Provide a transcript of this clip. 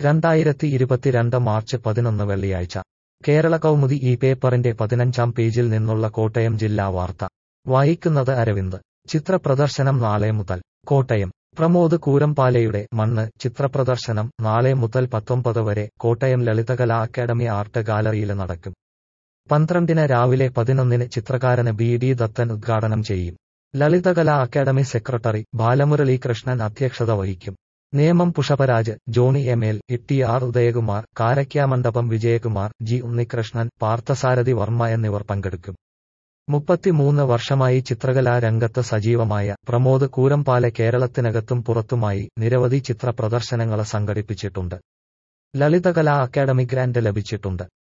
രണ്ടായിരത്തി ഇരുപത്തിരണ്ട് മാർച്ച് പതിനൊന്ന് വെള്ളിയാഴ്ച കേരള കൗമുദി ഈ പേപ്പറിന്റെ പതിനഞ്ചാം പേജിൽ നിന്നുള്ള കോട്ടയം ജില്ലാ വാർത്ത വായിക്കുന്നത് അരവിന്ദ് ചിത്രപ്രദർശനം നാളെ മുതൽ കോട്ടയം പ്രമോദ് കൂരമ്പാലയുടെ മണ്ണ് ചിത്രപ്രദർശനം നാളെ മുതൽ പത്തൊമ്പത് വരെ കോട്ടയം ലളിതകലാ അക്കാദമി ആർട്ട് ഗാലറിയിൽ നടക്കും പന്ത്രണ്ടിന് രാവിലെ പതിനൊന്നിന് ചിത്രകാരന് ബി ഡി ദത്തൻ ഉദ്ഘാടനം ചെയ്യും ലളിതകലാ അക്കാദമി സെക്രട്ടറി ബാലമുരളി കൃഷ്ണൻ അധ്യക്ഷത വഹിക്കും Nemom Pushparaj Johnny M L Itty R Udayakumar Karakkamandapam Vijayakumar G Unnikrishnan Parthasarathy Varma എന്നിവർ പങ്കെടുക്കും മുപ്പത്തിമൂന്ന് വർഷമായി ചിത്രകലാ രംഗത്ത് സജീവമായ പ്രമോദ് കൂരമ്പാല കേരളത്തിനകത്തും പുറത്തുമായി നിരവധി ചിത്ര പ്രദർശനങ്ങൾ സംഘടിപ്പിച്ചിട്ടുണ്ട് ലളിതകലാ അക്കാദമി ഗ്രാന്റ് ലഭിച്ചിട്ടുണ്ട്